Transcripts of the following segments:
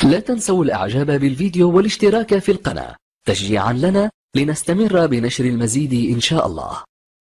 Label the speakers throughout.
Speaker 1: لا تنسوا الاعجاب بالفيديو والاشتراك في القناة تشجيعا لنا لنستمر بنشر المزيد ان شاء الله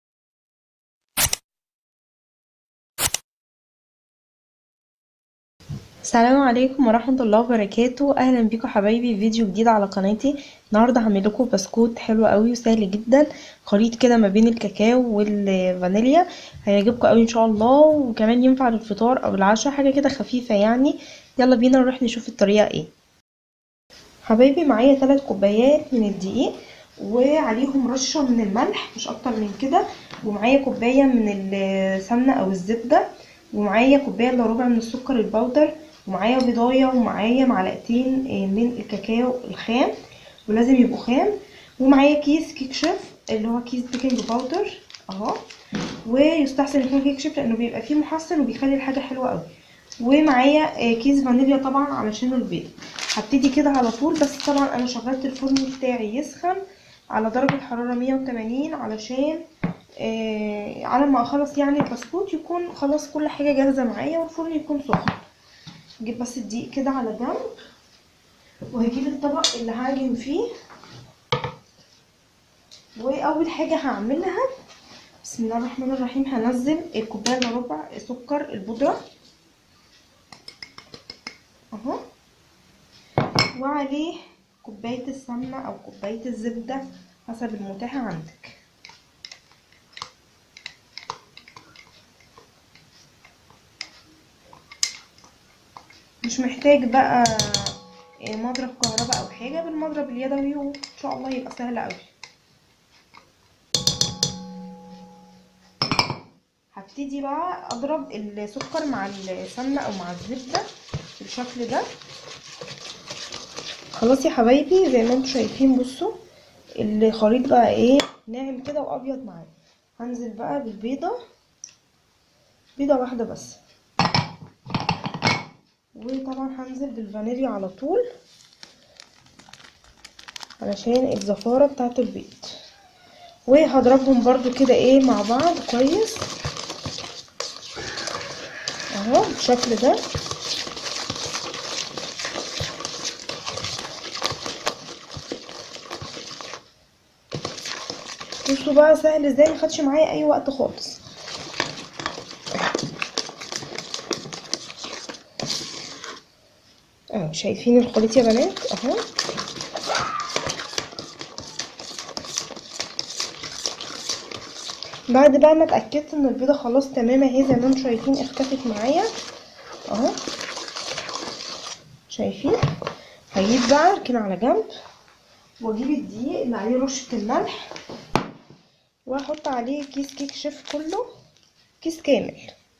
Speaker 2: السلام عليكم ورحمة الله وبركاته اهلا بيكم حبايبي في فيديو جديد على قناتي النهارده هعمل لكم بسكوت حلو قوي وسهل جدا خليط كده ما بين الكاكاو والفانيليا هيعجبكم قوي ان شاء الله وكمان ينفع للفطار او العشاء حاجه كده خفيفه يعني يلا بينا نروح نشوف الطريقه ايه حبايبي معايا 3 كوبايات من الدقيق وعليهم رشه من الملح مش اكتر من كده ومعايا كوبايه من السمنه او الزبده ومعايا كوبايه الا ربع من السكر البودر ومعايا بيضايه ومعايا معلقتين من الكاكاو الخام ولازم يبقوا خام ومعايا كيس كيك شيف اللي هو كيس بيكنج باودر اهو ويستحسن يكون كيك شيف لانه بيبقى فيه محسن وبيخلي الحاجه حلوه قوي ومعايا كيس فانيليا طبعا علشان البيض هبتدي كده على طول بس طبعا انا شغلت الفرن بتاعي يسخن على درجه حراره 180 علشان آه على ما اخلص يعني البسكوت يكون خلاص كل حاجه جاهزه معايا والفرن يكون سخن اجيب بس الدقيق كده على جنب وهجيب الطبق اللي هعجن فيه واول حاجه هعملها بسم الله الرحمن الرحيم هنزل الكوبايه الا ربع سكر البودره اهو وعليه كوبايه السمنه او كوبايه الزبده حسب المتاح عندك مش محتاج بقى مضرب كهرباء او حاجه بالمضرب اليدوي وان شاء الله يبقى سهل قوي هبتدي بقى اضرب السكر مع السمنه او مع الزبده بالشكل ده خلاص يا حبايبي زي ما انتم شايفين بصوا الخليط بقى ايه ناعم كده وابيض معايا هنزل بقى بالبيضه بيضه واحده بس وطبعا هنزل بالفانيليا على طول علشان الزفاره بتاعه البيض وهضربهم برضو كده ايه مع بعض كويس اهو بالشكل ده بصوا بقى سهل ازاي مخدش معايا اي وقت خالص اهو شايفين الخليط يا بنات اهو بعد بقى ما اتاكدت ان البيضه خلاص تمام اهي زي ما انتم شايفين اختفت معايا اهو شايفين هجيب بقى اركن على جنب واجيب الدقيق اللي عليه رشه الملح واحط عليه كيس كيك شيف كله كيس كامل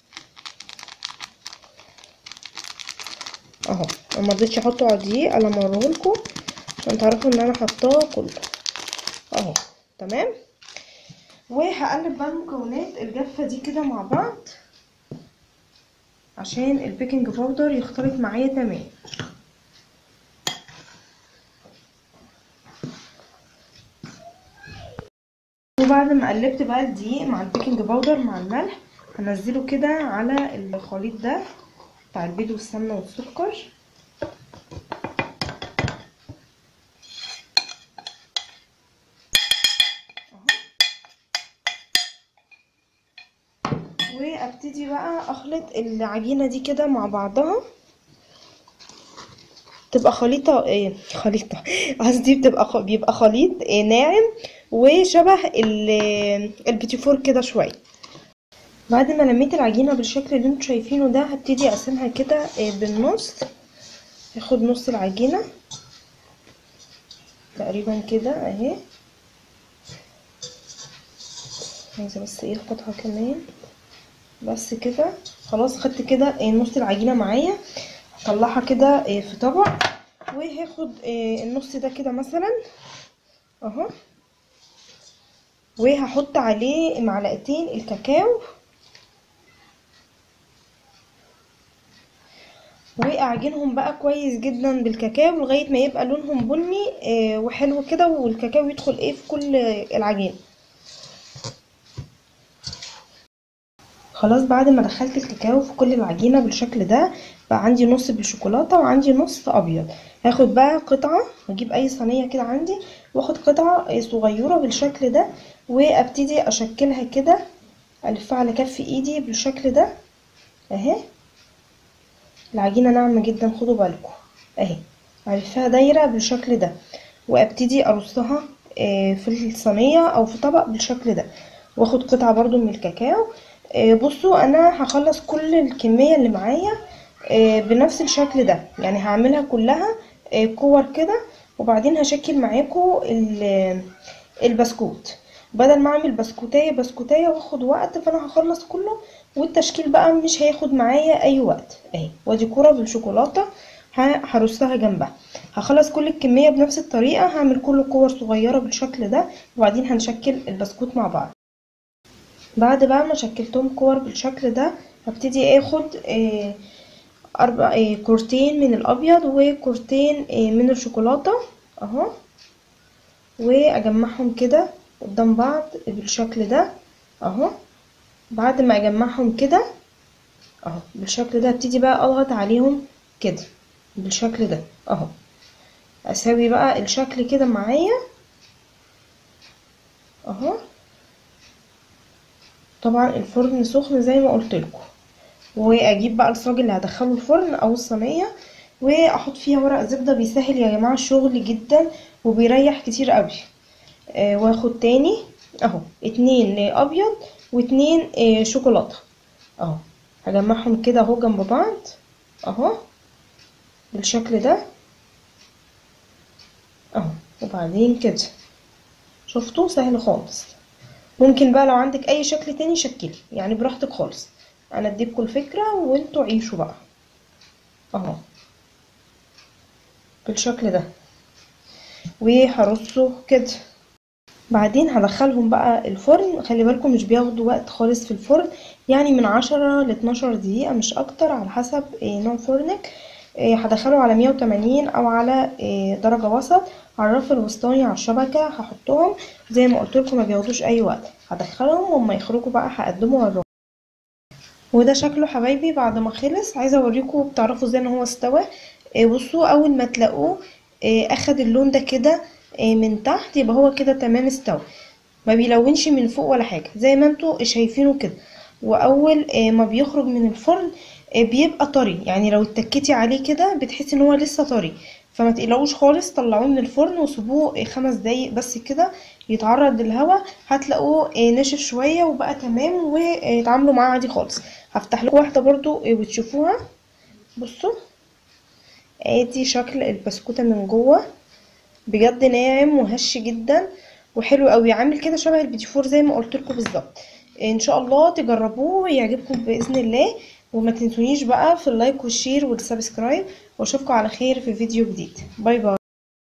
Speaker 2: اهو ما رضيتش احطه على الدقيق انا موريهولكوا عشان تعرفوا ان انا حطاه كله اهو تمام وهقلب بقى المكونات الجافه دي كده مع بعض عشان البيكنج باودر يختلط معايا تمام وبعد ما قلبت بقى الدقيق مع البيكنج باودر مع الملح هنزله كده على الخليط ده بتاع البيض والسمنه والسكر وابتدي بقى اخلط العجينه دي كده مع بعضها تبقى خليطه ايه خليطه قصدي بتبقى خ... بيبقى خليط إيه ناعم وشبه البيتي فور كده شويه بعد ما لميت العجينه بالشكل اللي انتوا شايفينه ده هبتدي اقسمها كده بالنص هاخد نص العجينه تقريبا كده اهي عايزه بس ايه اخدها كمان بس كده خلاص خدت كده نص العجينه معايا هطلعها كده في طبق وهاخد النص ده كده مثلا اهو وهحط عليه معلقتين الكاكاو واعجنهم بقى كويس جدا بالكاكاو لغايه ما يبقى لونهم بني وحلو كده والكاكاو يدخل ايه في كل العجين خلاص بعد ما دخلت الكاكاو في كل العجينه بالشكل ده بقى عندي نص بالشوكولاته وعندي نص ابيض هاخد بقى قطعه واجيب اي صينيه كده عندي واخد قطعه صغيره بالشكل ده وابتدي اشكلها كده الفها على كف ايدي بالشكل ده اهي العجينه ناعمه جدا خدوا بالكم اهي الفها دايره بالشكل ده وابتدي ارصها في الصينيه او في طبق بالشكل ده واخد قطعه برضو من الكاكاو بصوا انا هخلص كل الكميه اللي معايا بنفس الشكل ده يعني هعملها كلها كور كده وبعدين هشكل معاكم البسكوت بدل ما اعمل بسكوتايه بسكوتايه واخد وقت فانا هخلص كله والتشكيل بقى مش هياخد معايا اي وقت اهي وادي كوره بالشوكولاته هرصها جنبها هخلص كل الكميه بنفس الطريقه هعمل كل كور صغيره بالشكل ده وبعدين هنشكل البسكوت مع بعض بعد بقى ما شكلتهم كور بالشكل ده هبتدي اخد آه اربع آه كورتين من الابيض وكورتين آه من الشوكولاته اهو واجمعهم كده قدام بعض بالشكل ده اهو بعد ما اجمعهم كده اهو بالشكل ده ابتدي بقى اضغط عليهم كده بالشكل ده اهو اسوي بقى الشكل كده معايا اهو طبعا الفرن سخن زي ما قلت لكم واجيب بقى الصاج اللي هدخله الفرن او الصينيه واحط فيها ورق زبده بيسهل يا جماعه الشغل جدا وبيريح كتير قوي آه واخد تاني اهو اتنين ابيض واتنين آه شوكولاته اهو هجمعهم كده اهو جنب بعض اهو بالشكل ده اهو وبعدين كده شفتوا سهل خالص ممكن بقى لو عندك اي شكل تاني شكلي يعني براحتك خالص انا اديكوا الفكره وانتوا عيشوا بقى اهو بالشكل ده وهرصه كده بعدين هدخلهم بقى الفرن خلي بالكم مش بياخدوا وقت خالص في الفرن يعني من عشرة لاتناشر دقيقة مش اكتر على حسب نوع فرنك هدخله على مية وتمانين او على درجة وسط على الرف الوسطاني على الشبكة هحطهم زي ما قلت لكم ما بياخدوش اي وقت هدخلهم وما يخرجوا بقى هقدمه على وده شكله حبايبي بعد ما خلص عايزه اوريكم بتعرفوا ازاي ان هو استوى بصوا اول ما تلاقوه اخد اللون ده كده من تحت يبقى هو كده تمام استوى ما بيلونش من فوق ولا حاجه زي ما انتوا شايفينه كده واول ما بيخرج من الفرن بيبقى طري يعني لو اتكيتي عليه كده بتحسي ان هو لسه طري فما تقلقوش خالص طلعوه من الفرن وسيبوه خمس دقايق بس كده يتعرض للهواء هتلاقوه نشف شويه وبقى تمام وتعاملوا معاه عادي خالص هفتح لكم واحده برضو وتشوفوها بصوا ادي شكل البسكوته من جوه بجد ناعم وهش جدا وحلو قوي عامل كده شبه البيتيفور زي ما قلت لكم بالظبط ان شاء الله تجربوه ويعجبكم باذن الله وما تنسونيش بقى في اللايك والشير والسبسكرايب واشوفكم على خير في فيديو جديد باي باي